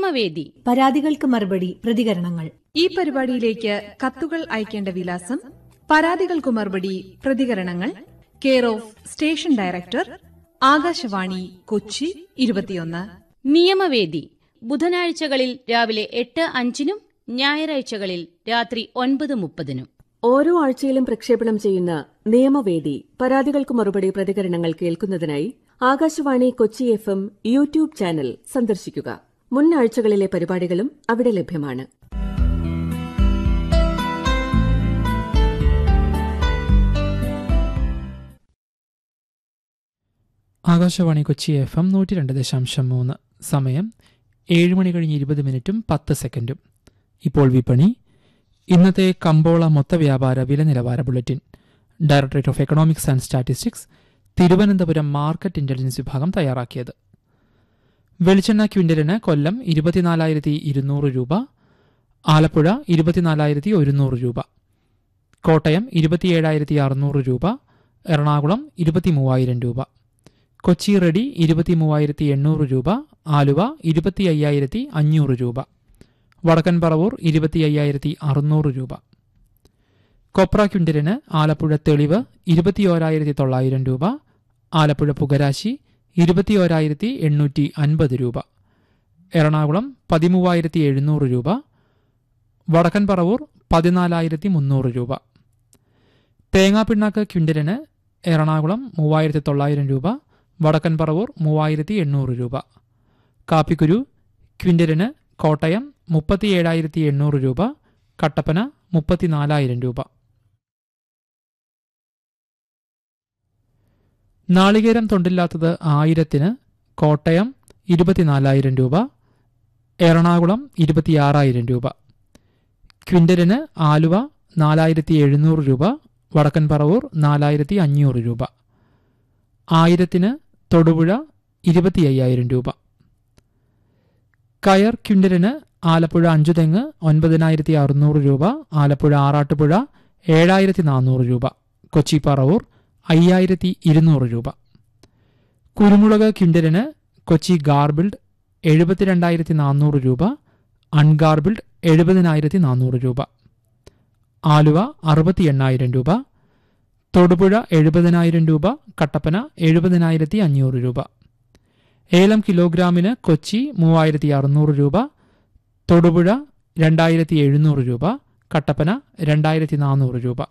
നിയമവേദി പരാതികൾക്ക് മറുപടി പ്രതികരണങ്ങൾ ഈ പരിപാടിയിലേക്ക് കത്തുകൾ അയക്കേണ്ട വിലാസം പരാതികൾക്കു മറുപടി പ്രതികരണങ്ങൾ care of station director Akashvani Kochi ഇരുപത്തിയൊന്ന് നിയമവേദി ബുധനാഴ്ചകളിൽ രാവിലെ എട്ട് അഞ്ചിനും ഞായറാഴ്ചകളിൽ രാത്രി ഒൻപത് മുപ്പതിനും ഓരോ ആഴ്ചയിലും പ്രക്ഷേപണം ചെയ്യുന്ന നിയമവേദി പരാതികൾക്ക് മറുപടി പ്രതികരണങ്ങൾ കേൾക്കുന്നതിനായി Akashvani Kochi F M YouTube channel സന്ദർശിക്കുക മുൻ ആഴ്ചകളിലെ പരിപാടികളും അവിടെ ലഭ്യമാണ് ആകാശവാണി കൊച്ചി എഫ് എം നൂറ്റി രണ്ട് ദശാംശം മൂന്ന് സമയം ഏഴ് മണി കഴിഞ്ഞ് ഇരുപത് മിനിറ്റും പത്ത് സെക്കൻഡും ഇപ്പോൾ വിപണി ഇന്നത്തെ കമ്പോള മൊത്ത വ്യാപാര വില നിലവാര bulletin directorate of economics and statistics Thiruvananthapuram market intelligence വിഭാഗം തയ്യാറാക്കിയത് വെളിച്ചെണ്ണ ക്വിൻ്റലിന് കൊല്ലം ഇരുപത്തിനാലായിരത്തി ഇരുന്നൂറ് രൂപ ആലപ്പുഴ ഇരുപത്തിനാലായിരത്തി ഒരുന്നൂറ് രൂപ കോട്ടയം ഇരുപത്തിയേഴായിരത്തി അറുന്നൂറ് രൂപ എറണാകുളം ഇരുപത്തി മൂവായിരം രൂപ കൊച്ചി റെഡി ഇരുപത്തി മൂവായിരത്തി എണ്ണൂറ് രൂപ ആലുവ ഇരുപത്തി അയ്യായിരത്തി അഞ്ഞൂറ് രൂപ വടക്കൻ പറവൂർ ഇരുപത്തി അയ്യായിരത്തി അറുന്നൂറ് രൂപ കൊപ്ര ക്വിൻ്റലിന് ആലപ്പുഴ തെളിവ് ഇരുപത്തിയോരായിരത്തി തൊള്ളായിരം രൂപ ആലപ്പുഴ പുകരാശി ഇരുപത്തിയോരായിരത്തി എണ്ണൂറ്റി അൻപത് രൂപ എറണാകുളം പതിമൂവായിരത്തി എഴുന്നൂറ് രൂപ വടക്കൻ പറവൂർ പതിനാലായിരത്തി മുന്നൂറ് രൂപ തേങ്ങാപ്പിണ്ണാക്ക് ക്വിൻ്റലിന് എറണാകുളം മൂവായിരത്തി തൊള്ളായിരം രൂപ വടക്കൻ പറവൂർ മൂവായിരത്തി എണ്ണൂറ് രൂപ കാപ്പിക്കുരു ക്വിൻ്റലിന് കോട്ടയം മുപ്പത്തിയേഴായിരത്തി എണ്ണൂറ് രൂപ കട്ടപ്പന മുപ്പത്തിനാലായിരം രൂപ നാളികേരം തൊണ്ടില്ലാത്തത് ആയിരത്തിന് കോട്ടയം ഇരുപത്തിനാലായിരം രൂപ എറണാകുളം ഇരുപത്തിയാറായിരം രൂപ ക്വിൻ്റലിന് ആലുവ നാലായിരത്തി എഴുന്നൂറ് രൂപ വടക്കൻ പറവൂർ നാലായിരത്തി അഞ്ഞൂറ് രൂപ ആയിരത്തിന് തൊടുപുഴ ഇരുപത്തി അയ്യായിരം രൂപ കയർ ക്വിൻ്റലിന് ആലപ്പുഴ അഞ്ചുതെങ്ങ് ഒൻപതിനായിരത്തി അറുന്നൂറ് രൂപ ആലപ്പുഴ ആറാട്ടുപുഴ ഏഴായിരത്തി നാനൂറ് രൂപ കൊച്ചി പറവൂർ അയ്യായിരത്തി ഇരുന്നൂറ് രൂപ കുരുമുളക് ക്വിൻ്റലിന് കൊച്ചി ഗാർബിൾഡ് എഴുപത്തിരണ്ടായിരത്തി നാനൂറ് രൂപ അൺഗാർബിൾഡ് എഴുപതിനായിരത്തി നാനൂറ് രൂപ ആലുവ അറുപത്തി എണ്ണായിരം രൂപ തൊടുപുഴ എഴുപതിനായിരം രൂപ കട്ടപ്പന എഴുപതിനായിരത്തി അഞ്ഞൂറ് രൂപ ഏലം കിലോഗ്രാമിന് കൊച്ചി മൂവായിരത്തി അറുന്നൂറ് രൂപ തൊടുപുഴ രണ്ടായിരത്തി എഴുന്നൂറ് രൂപ കട്ടപ്പന രണ്ടായിരത്തി നാനൂറ് രൂപ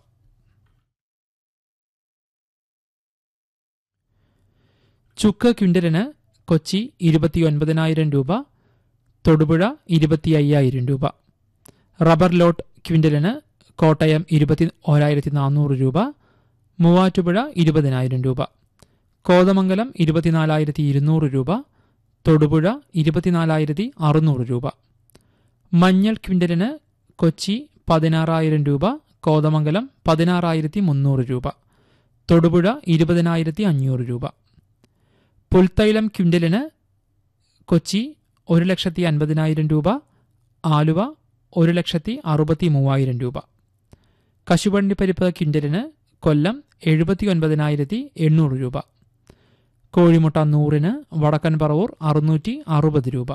ചുക്ക് ക്വിൻ്റലിന് കൊച്ചി ഇരുപത്തി ഒൻപതിനായിരം രൂപ തൊടുപുഴ ഇരുപത്തി അയ്യായിരം രൂപ റബ്ബർ ലോട്ട് ക്വിൻ്റലിന് കോട്ടയം ഇരുപത്തി ഓരായിരത്തി നാനൂറ് രൂപ മൂവാറ്റുപുഴ ഇരുപതിനായിരം രൂപ കോതമംഗലം ഇരുപത്തിനാലായിരത്തി ഇരുന്നൂറ് രൂപ തൊടുപുഴ ഇരുപത്തിനാലായിരത്തി അറുന്നൂറ് രൂപ മഞ്ഞൾ ക്വിൻ്റലിന് കൊച്ചി പതിനാറായിരം രൂപ കോതമംഗലം പതിനാറായിരത്തി മുന്നൂറ് രൂപ തൊടുപുഴ ഇരുപതിനായിരത്തി അഞ്ഞൂറ് രൂപ പുൽത്തൈലം ക്വിൻ്റലിന് കൊച്ചി ഒരു ലക്ഷത്തി അൻപതിനായിരം രൂപ ആലുവ ഒരു ലക്ഷത്തി അറുപത്തി മൂവായിരം രൂപ കശുവണ്ടി പരിപ്പ് ക്വിൻ്റലിന് കൊല്ലം എഴുപത്തി ഒൻപതിനായിരത്തി എണ്ണൂറ് രൂപ കോഴിമുട്ട നൂറിന് വടക്കൻ പറവൂർ അറുന്നൂറ്റി അറുപത് രൂപ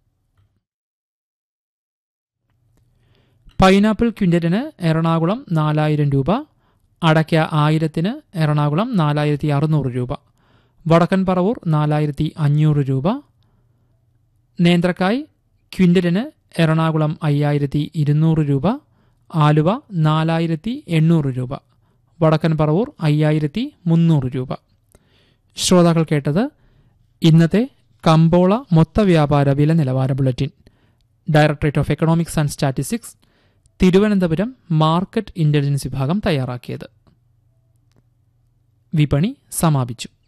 പൈനാപ്പിൾ ക്വിൻ്റലിന് എറണാകുളം നാലായിരം രൂപ അടയ്ക്ക ആയിരത്തിന് എറണാകുളം നാലായിരത്തി അറുന്നൂറ് രൂപ വടക്കൻ പറവൂർ നാലായിരത്തി അഞ്ഞൂറ് രൂപ നേന്ത്രക്കായ് ക്വിൻ്റലിന് എറണാകുളം അയ്യായിരത്തി ഇരുന്നൂറ് രൂപ ആലുവ നാലായിരത്തി എണ്ണൂറ് രൂപ വടക്കൻ പറവൂർ അയ്യായിരത്തി മുന്നൂറ് രൂപ ശ്രോതാക്കൾ കേട്ടത് ഇന്നത്തെ കമ്പോള മൊത്ത വ്യാപാര വില നിലവാര bulletin directorate of economics and statistics Thiruvananthapuram market intelligence വിഭാഗം തയ്യാറാക്കിയത് വിപണി സമാപിച്ചു